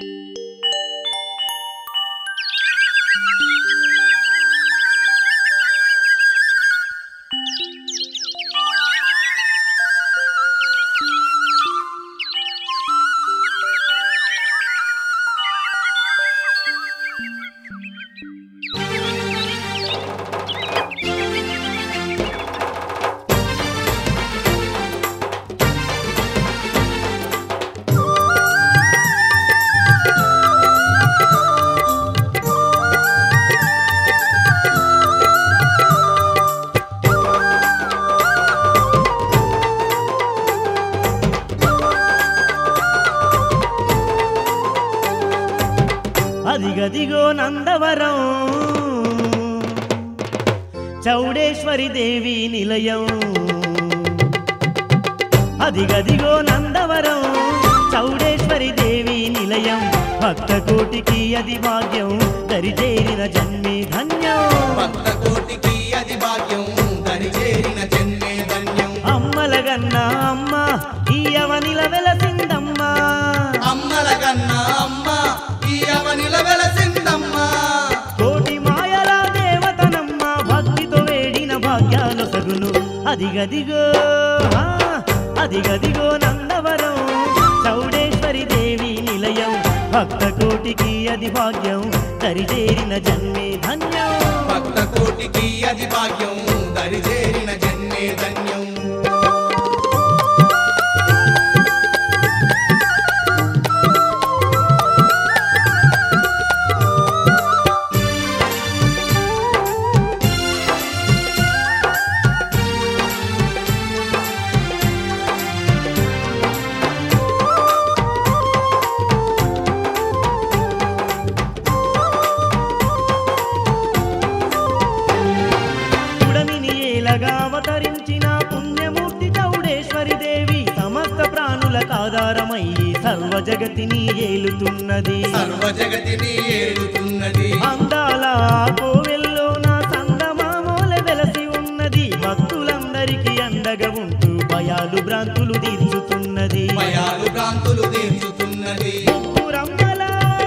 అదిగదిగో నందవరం చౌడేశ్వరి దేవి నిలయం అదిగదిగో నందవరం చౌడేశ్వరి దేవి నిలయం భక్త కోటికి అది భాగ్యం దరిచేరిన జన్మే ధన్యం భక్త కోటికి అది భాగ్యం దరిచేరిన జన్మే ధన్యం అమ్మల గన్నా అమ్మ ఈ అవనిల వెలసిందమ్మా అమ్మల కన్నా అమ్మ ఈ అవనిల వెలసిందమ్మా కోటి మాయల దేవతనమ్మ భక్తితో వేడిన భాగ్యాలు సగును అదిగదిగో ఆ, అదిగదిగో నందవరం చౌడేశ్వరి దేవి నిలయం భక్త కోటికి అది భాగ్యం దరిచేరిన జన్మే ధన్యం భక్త కోటికి అది భాగ్యం దరిచేరిన జన్మే ధన్యం పుడమిని ఏలగా అవతరించిన పుణ్యమూర్తి చౌడేశ్వరి దేవి సమస్త ప్రాణులకు ఆధారమయ్యి సర్వ జగతిని ఏలుతున్నది సర్వ జగతిని ఏలుతున్నది అందాల కోవెల్లో నా సందమామోల వెలసి ఉన్నది భక్తులందరికీ అండగా ఉంటూ భయాలు భ్రాంతులు తీర్చుతున్నది భయాలు భ్రాంతులు తీర్చుతున్నది ముగ్గురమ్మల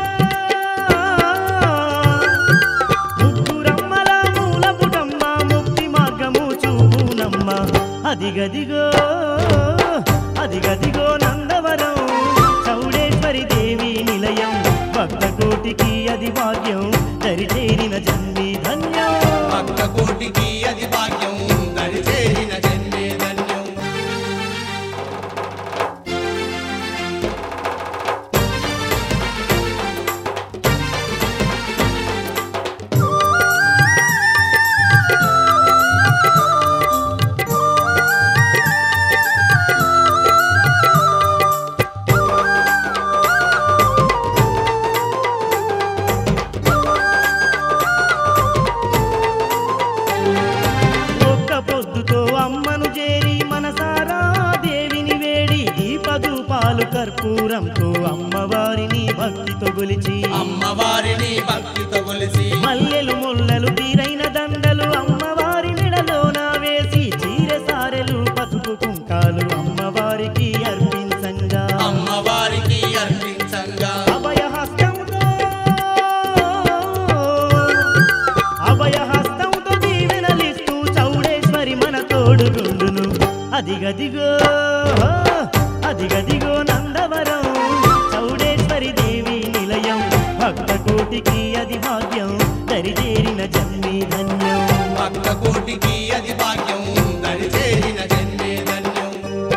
ముగ్గురమ్మల మూలపుటమ్మ ముక్తి మార్గము చూపునమ్మ అదిగదిగో అదిగదిగో నందవరం చౌడేశ్వరి దేవి నిలయం భక్త కోటికి అది భాగ్యం దరిచేరిన జన్మి ధన్యం భక్త కోటికి అది భాగ్యం దరిచేరిన జన్మే ధన్యం ఒక్క పొద్దుతో అమ్మను చేరి మనసారా దేవిని వేడి దీపదూపాలు కర్పూరంతో అమ్మవారిని భక్తితో గొలిచి అమ్మవారిని భక్తితో కొలిసి మల్లెలు ముల్లలు తీరైన దండలు అమ్మవారి మెడలోన వేసి చీర సారెలు పసుపు కుంకాలు అమ్మవారికి అర్పించంగా అమ్మవారికి అర్పించంగా అభయహస్తంతో అభయహస్తంతో దీవెనలిస్తూ చౌడేశ్వరి మన తోడుగుండును అదిగదిగో అదిగదిగో నందవరం చౌడేశ్వరి దేవి నిలయం భక్త కోటికి అది భాగ్యం దరిచేరిన జన్మి ధన్యం భక్త కోటికి అది భాగ్యం దరిచేరిన జన్మే ధన్యం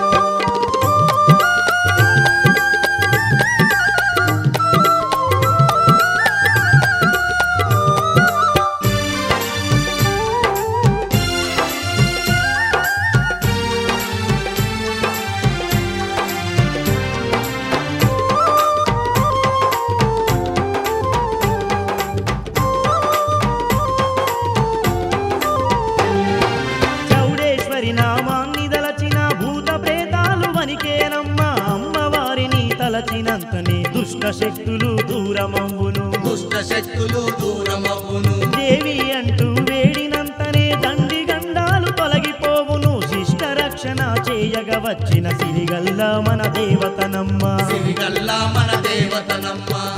చౌడేశ్వరి నామాన్ని దలచిన భూత ప్రేతాలు వనికేనమ్మ అమ్మవారిని తలచినంతనే దుష్ట శక్తులు దూరమవ్వును దుష్ట శక్తులు దూరమవును దేవి అంటూ వేడినంతనే దండి గండాలు తొలగిపోవును శిష్ట రక్షణ చేయగ వచ్చిన సిరిగల్ల మన దేవతనమ్మ సిరిగల్లా మన దేవతనమ్మ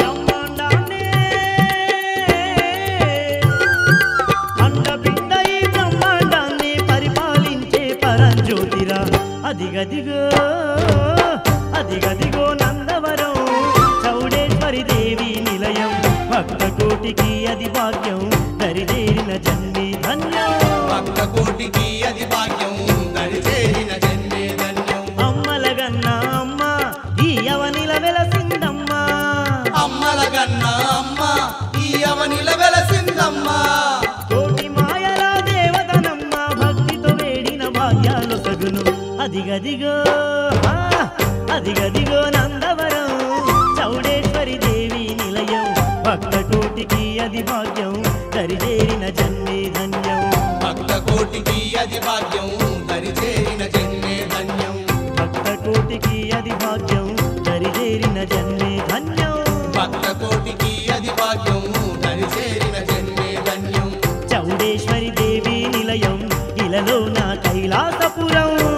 అదిగదిగో అదిగదిగో నందవరం చౌడేశ్వరి దేవి నిలయం భక్త కోటికి అది భాగ్యం దరిదేరిన జన్మి ధన్యం భక్త కోటికి అది భాగ్యం దరిచేరిన జన్మే ధన్యం అమ్మలగన్న అమ్మ ఈ అవనిల వెలసిందమ్మ అమ్మల గన్న అమ్మ ఈ అవనిల వెలసిందమ్మా కోటి మాయల దేవతనమ్మ భక్తితో వేడిన భాగ్యాలు సగును అదిగదిగో ఆ, అదిగదిగో నందవరం చౌడేశ్వరి దేవి నిలయం భక్త కోటికి అది భాగ్యం దరిదేరిన జన్మే ధన్యం భక్త కోటికి అది భాగ్యం దరిచేరిన జన్మే ధన్యం భక్త కోటికి అది భాగ్యం దరిదేరిన జన్మే ధన్యం భక్త కోటికి అది భాగ్యం దరిచేరిన జన్మే ధన్యం చౌడేశ్వరి దేవి నిలయం ఇలలో నా కైలాసపురం